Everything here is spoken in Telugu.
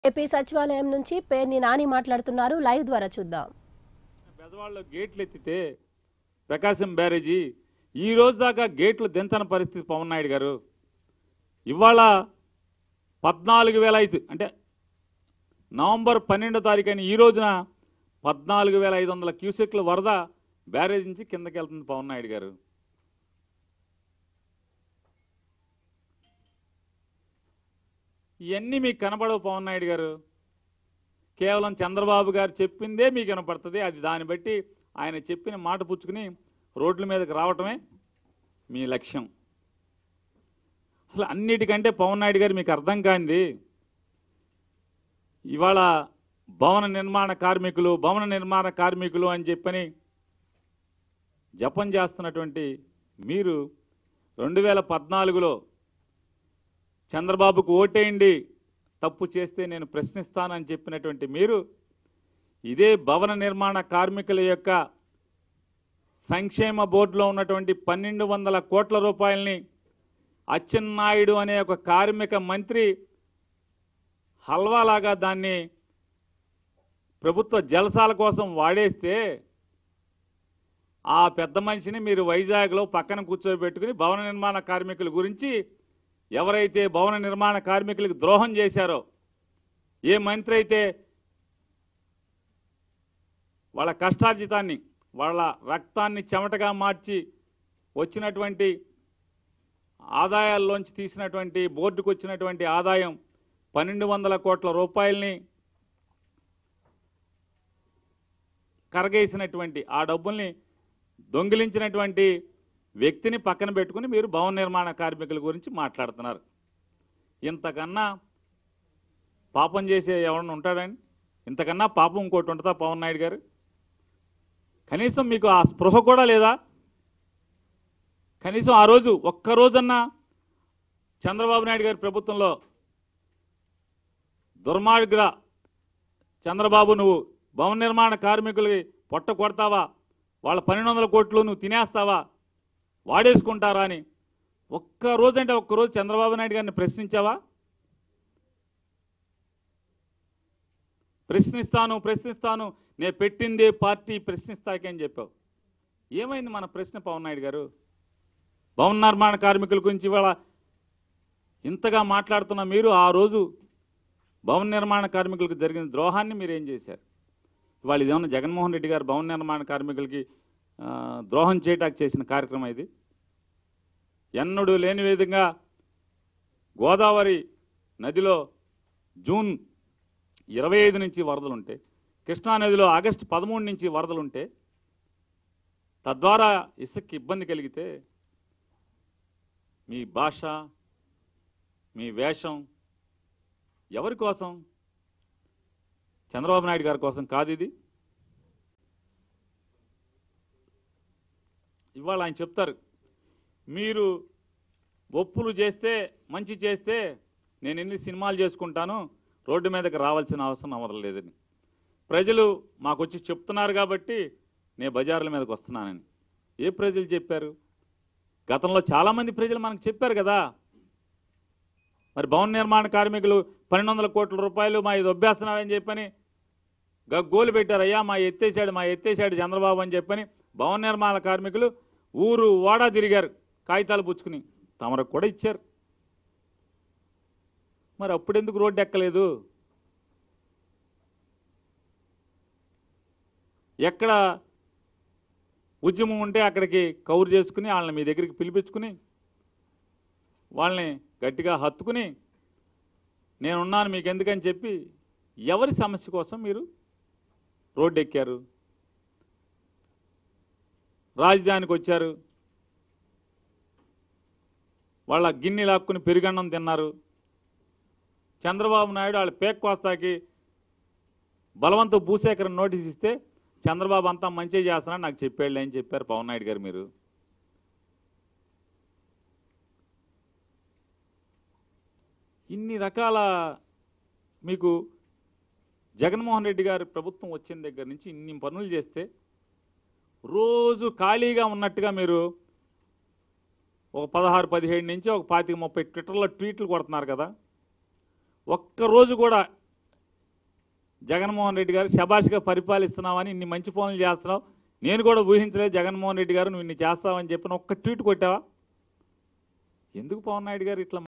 ఏపీ సచివాలయం నుంచి పేర్ని నాని మాట్లాడుతున్నారు లైవ్ ద్వారా చూద్దాం పెదవాళ్ళు గేట్లు ఎత్తితే ప్రకాశం బ్యారేజీ ఈ రోజు దాకా గేట్లు దించని పరిస్థితి పవన్ నాయుడు గారు ఇవాళ పద్నాలుగు వేల ఐదు అంటే నవంబర్ పన్నెండో తారీఖున ఈ రోజున పద్నాలుగు వేల ఐదు వందల క్యూసెక్ల వరద బ్యారేజ్ నుంచి కిందకి వెళ్తుంది పవన్ నాయుడు గారు ఇవన్నీ మీకు కనబడవు పవన్ నాయుడు గారు కేవలం చంద్రబాబు గారు చెప్పిందే మీకు వినపడుతుంది అది దాన్ని బట్టి ఆయన చెప్పిన మాట పుచ్చుకుని రోడ్ల మీదకి రావటమే మీ లక్ష్యం అసలు అన్నిటికంటే పవన్ నాయుడు గారు మీకు అర్థం కాంది ఇవాళ భవన నిర్మాణ కార్మికులు భవన నిర్మాణ కార్మికులు అని చెప్పని జపం చేస్తున్నటువంటి మీరు రెండు వేల పద్నాలుగులో చంద్రబాబుకు ఓటేయండి తప్పు చేస్తే నేను ప్రశ్నిస్తానని చెప్పినటువంటి మీరు ఇదే భవన నిర్మాణ కార్మికుల యొక్క సంక్షేమ బోర్డులో ఉన్నటువంటి పన్నెండు వందల కోట్ల రూపాయలని అచ్చెన్నాయుడు అనే ఒక కార్మిక మంత్రి హల్వాలాగా దాన్ని ప్రభుత్వ జలసాల కోసం వాడేస్తే ఆ పెద్ద మనిషిని మీరు వైజాగ్లో పక్కన కూర్చోబెట్టుకుని భవన నిర్మాణ కార్మికుల గురించి ఎవరైతే భవన నిర్మాణ కార్మికులకు ద్రోహం చేశారో ఏ మంత్రి అయితే వాళ్ళ కష్టార్జితాన్ని వాళ్ళ రక్తాన్ని చెమటగా మార్చి వచ్చినటువంటి ఆదాయాల్లోంచి తీసినటువంటి బోర్డుకు వచ్చినటువంటి ఆదాయం పన్నెండు వందల కోట్ల రూపాయల్ని కరగేసినటువంటి ఆ డబ్బుల్ని దొంగిలించినటువంటి వ్యక్తిని పక్కన పెట్టుకుని మీరు భవన నిర్మాణ కార్మికుల గురించి మాట్లాడుతున్నారు ఇంతకన్నా పాపం చేసే ఎవరన్నా ఉంటాడండి ఇంతకన్నా పాపం ఇంకోటి ఉంటుందా పవన్ నాయుడు గారు కనీసం మీకు ఆ స్పృహ కూడా లేదా కనీసం ఆ రోజు ఒక్క రోజన్నా చంద్రబాబు నాయుడు గారి ప్రభుత్వంలో దుర్మార్గుడ చంద్రబాబు నువ్వు భవన నిర్మాణ కార్మికులకి పొట్ట కొడతావా వాళ్ళ పన్నెండు వందల కోట్లు నువ్వు తినేస్తావా వాడేసుకుంటారా అని ఒక్క రోజంటే ఒక్క రోజు చంద్రబాబు నాయుడు గారిని ప్రశ్నించావా ప్రశ్నిస్తాను ప్రశ్నిస్తాను నేను పెట్టిందే పార్టీ ప్రశ్నిస్తాకే అని చెప్పావు ఏమైంది మన ప్రశ్న పవన్ నాయుడు గారు భవన నిర్మాణ కార్మికుల గురించి ఇవాళ ఇంతగా మాట్లాడుతున్న మీరు ఆ రోజు భవన నిర్మాణ కార్మికులకు జరిగిన ద్రోహాన్ని మీరు ఏం చేశారు ఇవాళ ఇదేమన్నా జగన్మోహన్ రెడ్డి గారు భవన నిర్మాణ కార్మికులకి ఆ, ద్రోహం చేయటానికి చేసిన కార్యక్రమం ఇది ఎన్నడూ లేని విధంగా గోదావరి నదిలో జూన్ ఇరవై ఐదు నుంచి వరదలుంటే కృష్ణానదిలో ఆగస్టు పదమూడు నుంచి వరదలుంటే తద్వారా ఇసుక్కి ఇబ్బంది కలిగితే మీ భాష మీ వేషం ఎవరి కోసం చంద్రబాబు నాయుడు గారి కోసం కాదు ఇది ఇవాళ ఆయన చెప్తారు మీరు ఒప్పులు చేస్తే మంచి చేస్తే నేను ఎన్ని సినిమాలు చేసుకుంటాను రోడ్డు మీదకి రావాల్సిన అవసరం అవరం లేదని ప్రజలు మాకు వచ్చి చెప్తున్నారు కాబట్టి నేను బజార్ల మీదకి వస్తున్నానని ఏ ప్రజలు చెప్పారు గతంలో చాలామంది ప్రజలు మనకు చెప్పారు కదా మరి భవన నిర్మాణ కార్మికులు పన్నెండు వందల కోట్ల రూపాయలు మా ఇది ఒబ్బేస్తున్నాడని చెప్పని గగ్గోలు పెట్టారు అయ్యా మా ఎత్తేసాడు మా ఎత్తేసాడు చంద్రబాబు అని చెప్పని భవన నిర్మాణ కార్మికులు ఊరు వాడా తిరిగారు కాగితాలు పుచ్చుకుని తమరకు కూడా ఇచ్చారు మరి అప్పుడెందుకు రోడ్డు ఎక్కలేదు ఎక్కడ ఉద్యమం ఉంటే అక్కడికి కౌరు చేసుకుని వాళ్ళని మీ దగ్గరికి పిలిపించుకుని వాళ్ళని గట్టిగా హత్తుకుని నేనున్నాను మీకు ఎందుకని చెప్పి ఎవరి సమస్య కోసం మీరు రోడ్డు ఎక్కారు రాజధానికి వచ్చారు వాళ్ళ గిన్నె లాక్కుని పెరుగన్నం తిన్నారు చంద్రబాబు నాయుడు వాళ్ళ పేక్ కోస్తాకి బలవంత భూసేకరణ నోటీస్ ఇస్తే చంద్రబాబు అంతా మంచిగా చేస్తున్నాడు నాకు చెప్పాడు అని చెప్పారు పవన్ నాయుడు గారు మీరు ఇన్ని రకాల మీకు జగన్మోహన్ రెడ్డి గారి ప్రభుత్వం వచ్చిన దగ్గర నుంచి ఇన్ని పనులు చేస్తే రోజు ఖాళీగా ఉన్నట్టుగా మీరు ఒక పదహారు పదిహేడు నుంచి ఒక పాతిక ముప్పై ట్విట్టర్లో ట్వీట్లు కొడుతున్నారు కదా ఒక్కరోజు కూడా జగన్మోహన్ రెడ్డి గారు శబాష్గా పరిపాలిస్తున్నావని ఇన్ని మంచి పనులు చేస్తున్నావు నేను కూడా ఊహించలేదు జగన్మోహన్ రెడ్డి గారు నువ్వు ఇన్ని చేస్తావని చెప్పిన ఒక్క ట్వీట్ కొట్టావా ఎందుకు పవన్ నాయుడు గారు ఇట్లా